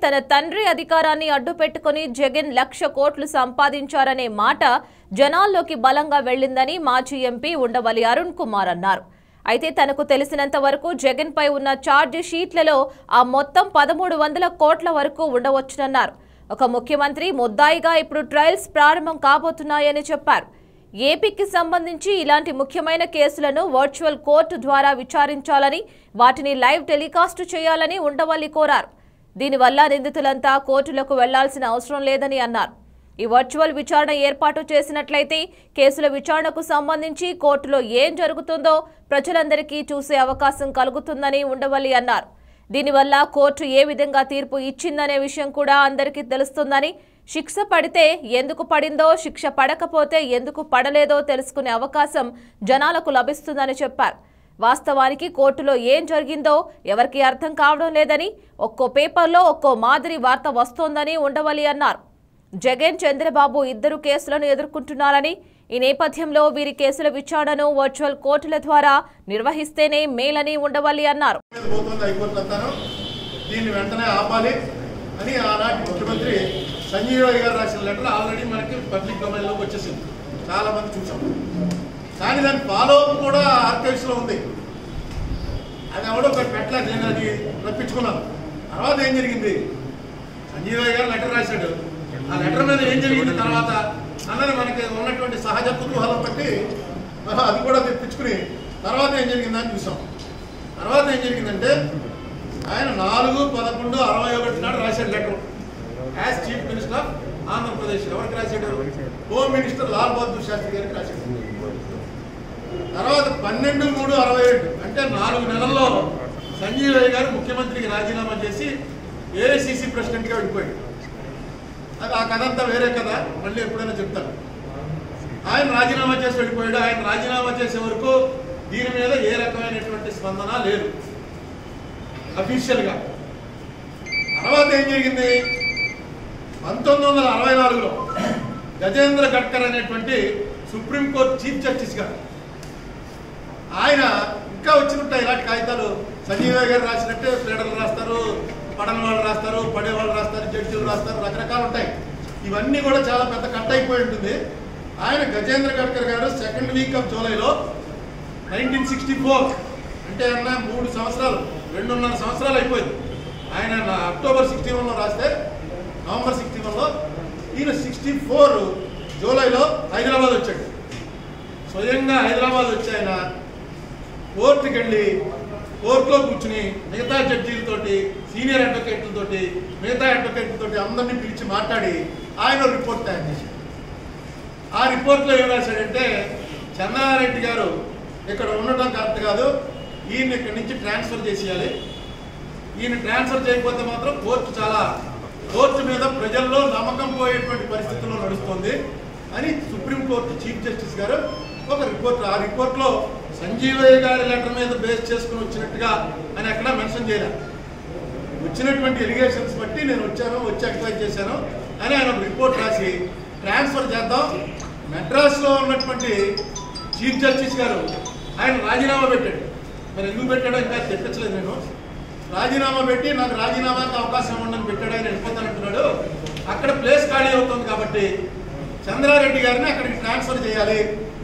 తన తండ్రి అధికారాన్ని అడ్డుపెట్టుకుని జగన్ లక్ష కోట్లు సంపాదించారనే మాట జనాల్లోకి బలంగా వెళ్లిందని మాజీ ఎంపీ ఉండవల్లి అరుణ్ కుమార్ అన్నారు అయితే తనకు తెలిసినంత వరకు జగన్ పై ఉన్న ఛార్జ్ షీట్లలో ఆ మొత్తం పదమూడు వందల కోట్ల వరకు ఉండవచ్చునన్నారు ఒక ముఖ్యమంత్రి ముద్దాయిగా ఇప్పుడు ట్రయల్స్ ప్రారంభం కాబోతున్నాయని చెప్పారు ఏపీకి సంబంధించి ఇలాంటి ముఖ్యమైన కేసులను వర్చువల్ కోర్టు ద్వారా విచారించాలని వాటిని లైవ్ టెలికాస్ట్ చేయాలని ఉండవల్లి కోరారు దీనివల్ల నిందితులంతా కోర్టులకు వెళ్లాల్సిన అవసరం లేదని అన్నారు ఈ వర్చువల్ విచారణ ఏర్పాటు చేసినట్లయితే కేసుల విచారణకు సంబంధించి కోర్టులో ఏం జరుగుతుందో ప్రజలందరికీ చూసే అవకాశం కలుగుతుందని ఉండవల్లి అన్నారు దీనివల్ల కోర్టు ఏ విధంగా తీర్పు ఇచ్చిందనే విషయం కూడా అందరికీ తెలుస్తుందని శిక్ష పడితే ఎందుకు పడిందో శిక్ష పడకపోతే ఎందుకు పడలేదో తెలుసుకునే అవకాశం జనాలకు లభిస్తుందని చెప్పారు వాస్తవానికి కోర్టులో ఏం జరిగిందో ఎవరికీ అర్థం కావడం లేదని ఒక్కో పేపర్లో ఒక్కో మాదిరి వార్త వస్తోందని ఉండవల్లి అన్నారు జగన్ చంద్రబాబు ఇద్దరు కేసులను ఎదుర్కొంటున్నారని ఈ నేపథ్యంలో వీరి కేసుల విచారణను వర్చువల్ కోర్టుల ద్వారా నిర్వహిస్తేనే మేలని ఉండవల్లి అన్నారు మీద పోతుంది హైకోర్టు అంతాను దీన్ని వెంటనే ఆపాలి అని ఆనాటి ముఖ్యమంత్రి సంజీవ్ రాయ్ గారు రాసిన లెటర్ ఆల్రెడీ మనకి పబ్లిక్ డొమైన్లోకి వచ్చేసింది చాలా మంది చూసాం కానీ దాని ఫాలో అప్ కూడా ఆర్కైవ్స్లో ఉంది అది ఎవడో ఒకటి పెట్టలేదు నేను అది రప్పించుకున్నాను తర్వాత ఏం జరిగింది సంజీవ్ రాయ్ గారు లెటర్ రాశాడు ఆ లెటర్ మీద ఏం జరిగింది తర్వాత అన్నది మనకి ఉన్నటువంటి సహజ కుతూహలం బట్టి మనం అది కూడా తెప్పించుకుని తర్వాత ఏం జరిగిందని చూసాం తర్వాత ఏం జరిగిందంటే ఆయన నాలుగు పదకొండు అరవై ఒకటి నాడు రాశాడు letter as chief minister of Andhra Pradesh ఎవరికి రాశాడు హోమ్ మినిస్టర్ లాల్ బహదూర్ శాస్త్రి గారికి రాశాడు తర్వాత పన్నెండు మూడు అరవై ఏడు అంటే నాలుగు నెలల్లో సంజీవ్ రాయ్ గారు ముఖ్యమంత్రికి రాజీనామా చేసి ఏఐసిసి ప్రెసిడెంట్గా వెళ్ళిపోయాడు అది ఆ కథ అంతా వేరే కథ మళ్ళీ ఎప్పుడైనా చెప్తాను ఆయన రాజీనామా చేసి వెళ్ళిపోయాడు ఆయన రాజీనామా చేసే వరకు దీని మీద ఏ రకమైనటువంటి స్పందన లేదు అఫీషియల్గా తర్వాత ఏం జరిగింది పంతొమ్మిది వందల అరవై నాలుగులో గజేంద్ర గడ్కర్ అనేటువంటి సుప్రీంకోర్టు చీఫ్ జస్టిస్ గారు ఆయన ఇంకా వచ్చినట్టు ఇలాంటి కాగితాలు సంజీవ గారు రాసినట్టే ప్లేడర్లు రాస్తారు పడని వాళ్ళు రాస్తారు పడే వాళ్ళు రాస్తారు జడ్జిలు రాస్తారు రకరకాలు ఉంటాయి ఇవన్నీ కూడా చాలా పెద్ద కట్ అయిపోయి ఉంటుంది ఆయన గజేంద్ర గడ్కర్ గారు సెకండ్ వీక్ ఆఫ్ జూలైలో నైన్టీన్ సిక్స్టీ ఫోర్ అంటే అన్న మూడు సంవత్సరాలు రెండున్నర సంవత్సరాలు అయిపోయింది ఆయన నా అక్టోబర్ సిక్స్టీ వన్లో రాస్తే నవంబర్ సిక్స్టీ వన్లో ఈయన సిక్స్టీ ఫోర్ జూలైలో హైదరాబాద్ వచ్చాడు స్వయంగా హైదరాబాద్ వచ్చి ఆయన కోర్టుకి వెళ్ళి కోర్టులో కూర్చుని మిగతా జడ్జీలతోటి సీనియర్ అడ్వకేట్లతోటి మిగతా అడ్వకేట్లతోటి అందరినీ పిలిచి మాట్లాడి ఆయన రిపోర్ట్ తయారు చేశాడు ఆ రిపోర్ట్లో ఏం రాశాడంటే చంద్రారెడ్డి గారు ఇక్కడ ఉండటం కరెక్ట్ కాదు ఈయన ఇక్కడి నుంచి ట్రాన్స్ఫర్ చేసేయాలి ఈయన ట్రాన్స్ఫర్ చేయకపోతే మాత్రం కోర్టు చాలా కోర్టు మీద ప్రజల్లో నమ్మకం పోయేటువంటి పరిస్థితుల్లో నడుస్తుంది అని సుప్రీంకోర్టు చీఫ్ జస్టిస్ గారు ఒక రిపోర్ట్ ఆ రిపోర్ట్లో సంజీవయ్య గారి లెటర్ మీద బేస్ చేసుకుని వచ్చినట్టుగా అని ఎక్కడా మెన్షన్ చేయలేదు వచ్చినటువంటి ఎలిగేషన్స్ బట్టి నేను వచ్చాను వచ్చి ఎంక్వైరీ చేశాను అని ఆయన ఒక రిపోర్ట్ రాసి ట్రాన్స్ఫర్ చేద్దాం మెడ్రాస్లో ఉన్నటువంటి చీఫ్ జస్టిస్ గారు ఆయన రాజీనామా పెట్టాడు మరి ఎందుకు పెట్టాడో ఇంకా తెప్పించలేదు నేను రాజీనామా పెట్టి నాకు రాజీనామాకి అవకాశం ఉండని పెట్టాడు ఆయన వెళ్ళిపోతానంటున్నాడు అక్కడ ప్లేస్ ఖాళీ అవుతుంది కాబట్టి చంద్రారెడ్డి గారిని అక్కడికి ట్రాన్స్ఫర్ చేయాలి